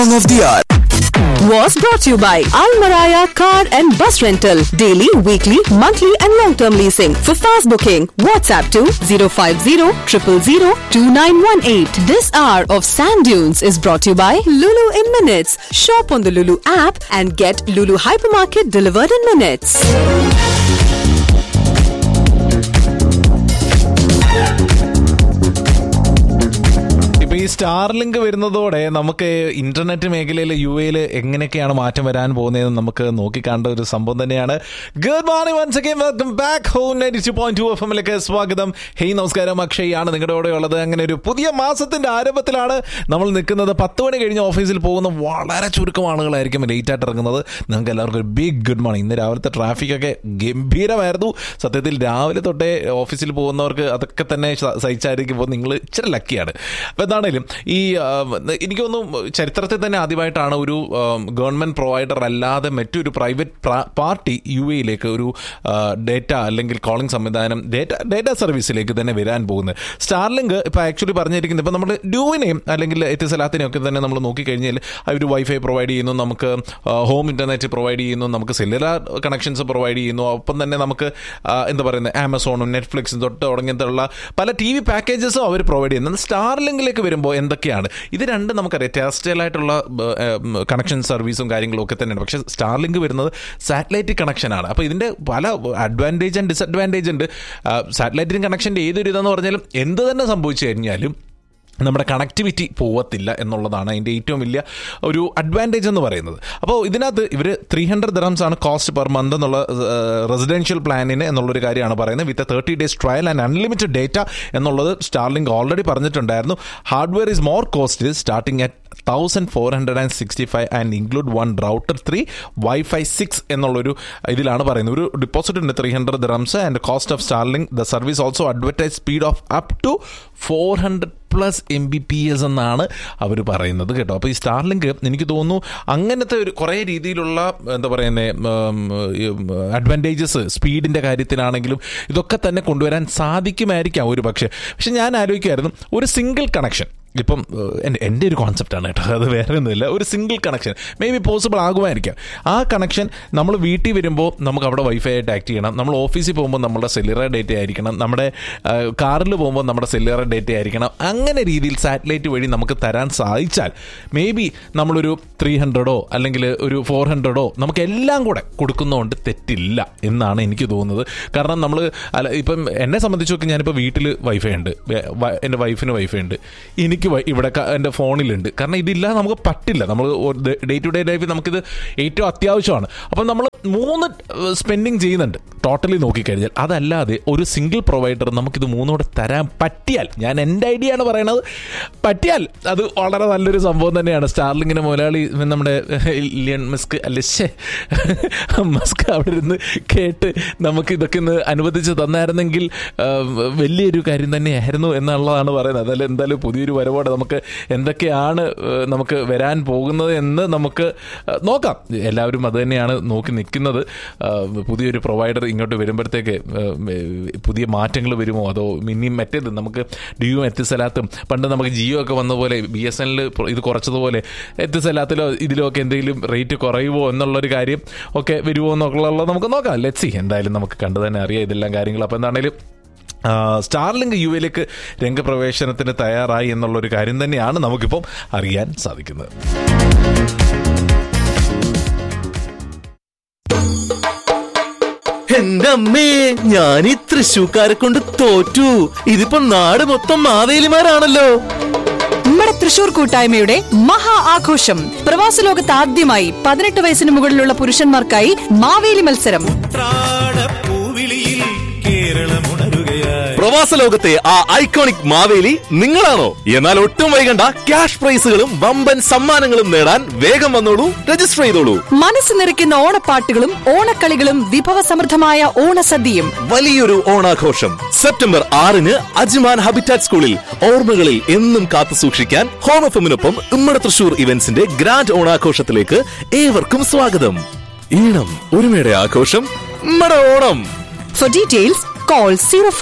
Song of the Hour. was brought to you by Almaraya Car and Bus Rental. Daily, weekly, monthly and long-term leasing. For fast booking, WhatsApp to 050 000 2918. This hour of Sand Dunes is brought to you by Lulu in Minutes. Shop on the Lulu app and get Lulu Hypermarket delivered in minutes. ഇപ്പൊ ഈ Starlink വരുന്നതോടെ നമുക്ക് internet മേഖലയിൽ U എയിൽ എങ്ങനെയൊക്കെയാണ് മാറ്റം വരാൻ പോകുന്നതെന്ന് നമുക്ക് നോക്കിക്കാണ്ട ഒരു സംഭവം തന്നെയാണ് good morning once again welcome back home ninety two point two F എമ്മിലേക്ക് സ്വാഗതം ഹെയ് നമസ്കാരം അക്ഷയ് ആണ് നിങ്ങളുടെ കൂടെ ഉള്ളത് അങ്ങനെ ഒരു പുതിയ മാസത്തിന്റെ ആരംഭത്തിലാണ് നമ്മൾ നിൽക്കുന്നത് പത്ത് മണി കഴിഞ്ഞ് ഓഫീസിൽ പോകുന്ന വളരെ ചുരുക്കം ആളുകളായിരിക്കും ലേറ്റ് ആയിട്ട് ഇറങ്ങുന്നത് നിങ്ങൾക്ക് എല്ലാവർക്കും ഒരു ബിഗ് ഗുഡ് മോർണിംഗ് ഇന്ന് രാവിലത്തെ ട്രാഫിക് ഒക്കെ ഗംഭീരമായിരുന്നു സത്യത്തിൽ രാവിലെ തൊട്ടേ ഓഫീസിൽ പോകുന്നവർക്ക് അതൊക്കെ തന്നെ സ- സഹിച്ചായിരിക്കുമ്പോൾ നിങ്ങൾ ഇച്ചിരി ലക്കിയാണ് അപ്പോൾ എന്താണേലും ഈ ആ, എനിക്ക് തോന്നുന്നു ചരിത്രത്തിൽ തന്നെ ആദ്യമായിട്ടാണ് ഒരു ഗവൺമെന്റ് പ്രൊവൈഡർ അല്ലാതെ മറ്റൊരു പ്രൈവറ്റ് പാർട്ടി യു എയിലേക്ക് ഒരു ഡേറ്റ അല്ലെങ്കിൽ കോളിംഗ് സംവിധാനം ഡേറ്റ ഡേറ്റ സർവീസിലേക്ക് തന്നെ വരാൻ പോകുന്നത് സ്റ്റാർലിങ്ക് ഇപ്പോൾ ആക്ച്വലി പറഞ്ഞിരിക്കുന്നത് ഇപ്പോൾ നമ്മൾ ഡ്യൂവിനെയും അല്ലെങ്കിൽ എത്തിസലാത്തിനെയും ഒക്കെ തന്നെ നമ്മൾ നോക്കിക്കഴിഞ്ഞാൽ അവർ വൈഫൈ പ്രൊവൈഡ് ചെയ്യുന്നു നമുക്ക് ഹോം ഇന്റർനെറ്റ് പ്രൊവൈഡ് ചെയ്യുന്നു നമുക്ക് സെല്ലുലാർ കണക്ഷൻസ് പ്രൊവൈഡ് ചെയ്യുന്നു ഒപ്പം തന്നെ നമുക്ക് ആ, എന്താ പറയുന്നത് ആമസോണും നെറ്റ്ഫ്ലിക്സും തൊട്ട് തുടങ്ങിയിട്ടുള്ള പല ടി വി പാക്കേജസും അവർ പ്രൊവൈഡ് ചെയ്യുന്നത് സ്റ്റാർലിങ്കിലേക്ക് വരുമ്പോൾ എന്തൊക്കെയാണ് ഇത് രണ്ട് നമുക്കറിയാം ടെറസ്ട്രിയൽ ആയിട്ടുള്ള കണക്ഷൻ സർവീസും കാര്യങ്ങളും ഒക്കെ തന്നെയാണ് പക്ഷേ സ്റ്റാർലിങ്ക് വരുന്നത് സാറ്റലൈറ്റ് കണക്ഷനാണ് അപ്പോൾ ഇതിൻ്റെ പല അഡ്വാൻറ്റേജ് ആൻഡ് ഡിസഡ്വാൻറ്റേജ് ഉണ്ട് സാറ്റലൈറ്റിന് കണക്ഷൻ്റെ ഏതൊരു ഇതെന്ന് പറഞ്ഞാലും എന്ത് തന്നെ സംഭവിച്ചു കഴിഞ്ഞാലും നമ്മുടെ കണക്ടിവിറ്റി പോവത്തില്ല എന്നുള്ളതാണ് അതിൻ്റെ ഏറ്റവും വലിയ ഒരു അഡ്വാൻറ്റേജ് എന്ന് പറയുന്നത് അപ്പോൾ ഇതിനകത്ത് ഇവർ ത്രീ ഹൺഡ്രഡ് ദിറംസ് ആണ് കോസ്റ്റ് പെർ മന്ത് എന്നുള്ള റെസിഡൻഷ്യൽ പ്ലാനിന് എന്നുള്ളൊരു കാര്യമാണ് പറയുന്നത് with thirty days trial and unlimited data എന്നുള്ളത് സ്റ്റാർലിംഗ് ഓൾറെഡി പറഞ്ഞിട്ടുണ്ടായിരുന്നു hardware is more cost starting at thousand four hundred and sixty five and include one router three wifi six എന്നുള്ളൊരു ഇതിലാണ് പറയുന്നത് ഒരു ഡിപ്പോസിറ്റ് ഉണ്ട് three hundred dirhams and cost of Starlink the service also advertise speed of up to four hundred plus M B P S എന്നാണ് അവർ പറയുന്നത് കേട്ടോ അപ്പോൾ ഈ സ്റ്റാർലിങ്ക് എനിക്ക് തോന്നുന്നു അങ്ങനത്തെ ഒരു കുറേ രീതിയിലുള്ള എന്താ പറയുന്നത് അഡ്വാൻറ്റേജസ് സ്പീഡിൻ്റെ കാര്യത്തിലാണെങ്കിലും ഇതൊക്കെ തന്നെ കൊണ്ടുവരാൻ സാധിക്കുമായിരിക്കാം ഒരു പക്ഷേ പക്ഷെ ഞാൻ ആലോചിക്കുമായിരുന്നു ഒരു സിംഗിൾ കണക്ഷൻ ഇപ്പം ഏഹ്, എൻ്റെ എൻ്റെ ഒരു കോൺസെപ്റ്റാണ് കേട്ടോ അത് വേറെ ഒന്നുമില്ല ഒരു single connection may be possible ആകുമായിരിക്കാം ആ കണക്ഷൻ നമ്മൾ വീട്ടിൽ വരുമ്പോൾ നമുക്ക് അവിടെ വൈഫൈ ആയിട്ട് ആക്ട് ചെയ്യണം നമ്മൾ ഓഫീസിൽ പോകുമ്പോൾ നമ്മുടെ സെല്ലുറ ഡേറ്റ ആയിരിക്കണം നമ്മുടെ കാറിൽ പോകുമ്പോൾ നമ്മുടെ സെല്ലുറ ഡേറ്റ ആയിരിക്കണം അങ്ങനെ രീതിയിൽ സാറ്റലൈറ്റ് വഴി നമുക്ക് തരാൻ സാധിച്ചാൽ മേ ബി നമ്മളൊരു ത്രീ ഹൺഡ്രഡോ അല്ലെങ്കിൽ ഒരു ഫോർ ഹൺഡ്രഡോ നമുക്ക് എല്ലാം കൂടെ കൊടുക്കുന്നതുകൊണ്ട് തെറ്റില്ല എന്നാണ് എനിക്ക് തോന്നുന്നത് കാരണം നമ്മൾ അല്ല ഇപ്പം എന്നെ സംബന്ധിച്ച് നോക്കി ഞാനിപ്പോൾ വീട്ടിൽ വൈഫൈ ഉണ്ട് വെ- വ- എൻ്റെ വൈഫിന് വൈഫൈ ഉണ്ട് എനിക്ക് വൈ- ഇവിടെ ക- എൻ്റെ ഫോണിലുണ്ട് കാരണം ഇതില്ലാതെ നമുക്ക് പറ്റില്ല നമ്മൾ ഡേ ടു ഡേ ലൈഫിൽ നമുക്കിത് ഏറ്റവും അത്യാവശ്യമാണ് അപ്പം നമ്മൾ മൂന്ന് സ്പെൻഡിങ് ചെയ്യുന്നുണ്ട് ടോട്ടലി നോക്കിക്കഴിഞ്ഞാൽ അതല്ലാതെ ഒരു സിംഗിൾ പ്രൊവൈഡർ നമുക്കിത് മൂന്നൂടെ തരാൻ പറ്റിയാൽ ഞാൻ എൻ്റെ ഐഡിയ ആണ് പറയണത് പറ്റിയാൽ അത് വളരെ നല്ലൊരു സംഭവം തന്നെയാണ് സ്റ്റാർലിങ്ങിന് മുതലാളി നമ്മുടെ ഇലിയൻ മസ്ക് അല്ല ശ്ശേ മസ്ക് അവിടെ ഇരുന്ന് കേട്ട് നമുക്ക് ഇതൊക്കെ ഒന്ന് അനുവദിച്ച് തന്നായിരുന്നെങ്കിൽ ആ, വലിയൊരു കാര്യം തന്നെയായിരുന്നു എന്നുള്ളതാണ് പറയുന്നത് അതല്ല എന്തായാലും പുതിയൊരു വരവോടെ നമുക്ക് എന്തൊക്കെയാണ് ആ, നമുക്ക് വരാൻ പോകുന്നത് എന്ന് നമുക്ക് ആ, നോക്കാം എല്ലാവരും അത് തന്നെയാണ് നോക്കി നിൽക്കുന്നത് ആ, പുതിയൊരു പ്രൊവൈഡർ ഇങ്ങോട്ട് വരുമ്പോഴത്തേക്ക് ആ, പുതിയ മാറ്റങ്ങൾ വരുമോ അതോ ഇനിയും മറ്റേത് നമുക്ക് ഡിയു എത്തിസലാത്തും പണ്ട് നമുക്ക് ജിയോ ഒക്കെ വന്ന പോലെ ബി എസ് എനിൽ ഇത് കുറച്ചതുപോലെ എത്തിസലാത്തിലോ ഇതിലോ ഒക്കെ എന്തെങ്കിലും റേറ്റ് കുറയുമോ എന്നുള്ളൊരു കാര്യം ഒക്കെ വരുമോ എന്നുള്ളത് നമുക്ക് നോക്കാം ലെറ്റ് സി എന്തായാലും നമുക്ക് കണ്ടു തന്നെ അറിയാം ഇതെല്ലാം കാര്യങ്ങൾ അപ്പോൾ എന്താണെങ്കിലും ആ, സ്റ്റാർലിങ്ക് യു എയിലേക്ക് രംഗപ്രവേശനത്തിന് തയ്യാറായി എന്നുള്ളൊരു കാര്യം തന്നെയാണ് നമുക്കിപ്പം അറിയാൻ സാധിക്കുന്നത് എന്റെ അമ്മേ ഞാൻ ഈ തൃശ്ശൂക്കാരെ കൊണ്ട് തോറ്റു ഇതിപ്പോ നാട് മൊത്തം മാവേലിമാരാണല്ലോ നമ്മുടെ തൃശൂർ കൂട്ടായ്മയുടെ മഹാ ആഘോഷം പ്രവാസ ലോകത്ത് ആദ്യമായി പതിനെട്ട് വയസ്സിന് മുകളിലുള്ള പുരുഷന്മാർക്കായി മാവേലി മത്സരം പൂവിളിയിൽ കേരളമുണരുകയായി പ്രവാസ ലോകത്തെ ആ ഐക്കോണിക് മാവേലി നിങ്ങളാണോ എന്നാൽ ഒട്ടും വൈകണ്ട ക്യാഷ് പ്രൈസുകളും വമ്പൻ സമ്മാനങ്ങളും നേടാൻ വേഗം വന്നോളൂ രജിസ്റ്റർ ചെയ്തോളൂ മനസ്സ് നിറയ്ക്കുന്ന ഓണപ്പാട്ടുകളും ഓണക്കളികളും വിഭവസമൃദ്ധമായ ഓണസദ്യയും വലിയൊരു ഓണാഘോഷം സെപ്റ്റംബർ ആറിന് അജ്മാൻ ഹബിറ്റാറ്റ് സ്കൂളിൽ ഓർമ്മകളിൽ എന്നും കാത്തു സൂക്ഷിക്കാൻ ഹോം എഫിനൊപ്പം ഉമ്മട തൃശൂർ ഇവന്റ്സിന്റെ ഗ്രാൻഡ് ഓണാഘോഷത്തിലേക്ക് ഏവർക്കും സ്വാഗതം ഈണം ഒരുമയുടെ ആഘോഷം ഉമ്മട Onam For details, call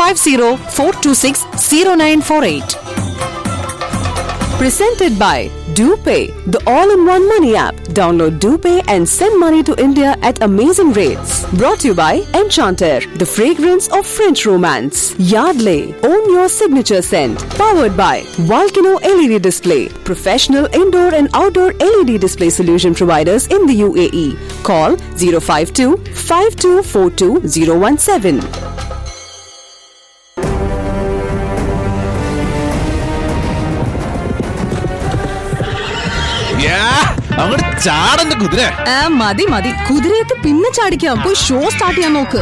050 426 0948. Presented by DuPay, the all-in-one money app. Download DuPay and send money to India at amazing rates. Brought to you by Enchanter, the fragrance of French romance. Yardley, own your signature scent. Powered by Volcano LED Display, professional indoor and outdoor LED display solution providers in the UAE. Call 052 5242 017. അങ്ങോട്ട് ചാടന്റെ കുതിര ആ, മതി മതി കുതിരയൊക്കെ പിന്നെ ചാടിക്കാം പോയി show start ചെയ്യാൻ നോക്ക്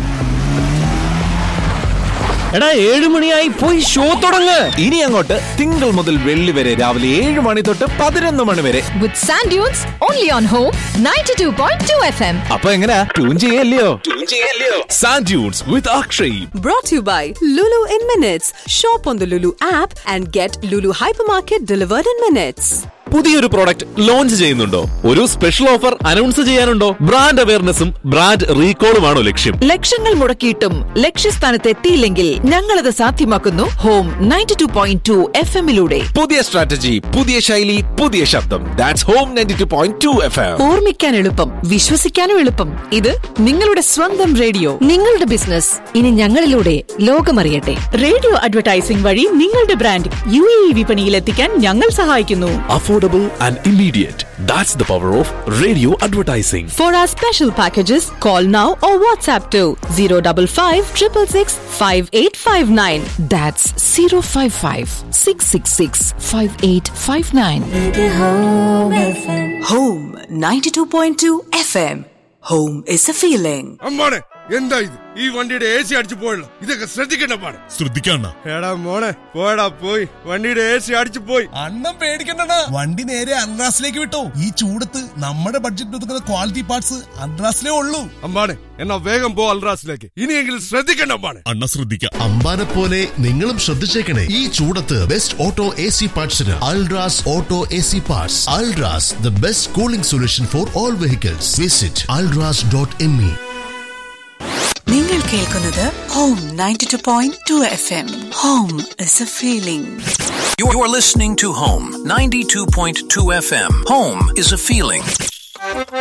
എടാ ഏഴു മണിയായി പോയി ഷോ തുടങ്ങ് ഇനി അങ്ങോട്ട് തിങ്കൾ മുതൽ വെള്ളി വരെ രാവിലെ ഏഴ് മണി തൊട്ട് പതിനൊന്ന് മണി വരെ with Sand Dunes only on Home 92.2 FM. അപ്പൊ എങ്ങനെയാ ട്യൂൺ ചെയ്യല്ലയോ സാൻഡ്യൂൺസ് with Akshay Brought to you by Lulu in Minutes. Shop on the Lulu app and get Lulu Hypermarket delivered in minutes. പുതിയൊരു പ്രോഡക്റ്റ് ലോഞ്ച് ചെയ്യുന്നുണ്ടോ ഒരു സ്പെഷ്യൽ ഓഫർ അനൗൺസ് ചെയ്യാനുണ്ടോ brand അവയർനെസ്സും brand റീകോളുമാണോ ലക്ഷ്യം ലക്ഷങ്ങൾ മുടക്കിയിട്ടും ലക്ഷ്യസ്ഥാനത്ത് എത്തിയില്ലെങ്കിൽ ഞങ്ങളത് സാധ്യമാക്കുന്നു home ninety two point two F എമ്മിലൂടെ പുതിയ സ്ട്രാറ്റജി പുതിയ ശൈലി പുതിയ ശബ്ദം that's home ninety two point two F M ഓർമ്മിക്കാൻ എളുപ്പം വിശ്വസിക്കാനും എളുപ്പം ഇത് നിങ്ങളുടെ സ്വന്തം റേഡിയോ നിങ്ങളുടെ ബിസിനസ് ഇനി ഞങ്ങളിലൂടെ ലോകമറിയട്ടെ റേഡിയോ അഡ്വർടൈസിംഗ് വഴി നിങ്ങളുടെ ബ്രാൻഡ് യു എ ഇ വിപണിയിൽ എത്തിക്കാൻ ഞങ്ങൾ സഹായിക്കുന്നു affordable and immediate that's the power of radio advertising For our special packages, call now or WhatsApp to 055 666 5859. That's zero five five six six six five eight five nine Home 92.2 FM. Home is a feeling. അമ്മാണെ എന്താ ഇത് ഈ വണ്ടിയുടെ A C അടിച്ചു പോയല്ലോ ഇതൊക്കെ ശ്രദ്ധിക്കണ്ട പാടെ ശ്രദ്ധിക്കണ്ട എടാ മോളെ പോയടാ പോയി വണ്ടിയുടെ എ സി അടിച്ചു പോയി അണ്ണം പേടിക്കണ്ടടാ വണ്ടി നേരെ അൺറാസിലേക്ക് വിട്ടോ ഈ ചൂടത്ത് നമ്മുടെ ബഡ്ജറ്റ് ഒതുക്കുന്ന ക്വാളിറ്റി പാർട്സ് അൺറാസിലേ ഉള്ളൂ അമ്പാണെ എന്നാ വേഗം പോ അൽറാസിലേക്ക് ഇനിയെങ്കിലും ശ്രദ്ധിക്കണ്ട അമ്പാണെ അണ്ണ ശ്രദ്ധിക്കാം അമ്പാനെ പോലെ നിങ്ങളും ശ്രദ്ധിച്ചേക്കണേ ഈ ചൂടത്ത് ബെസ്റ്റ് ഓട്ടോ എ സി പാർട്സിന് Ultras auto A C parts Ultras the best cooling solution for all vehicles visit Ultras dot M E നിങ്ങൾ കേൾക്കുന്നത് home 92.2 FM. Home is a feeling. You're listening to Home 92.2 FM. Home is a feeling.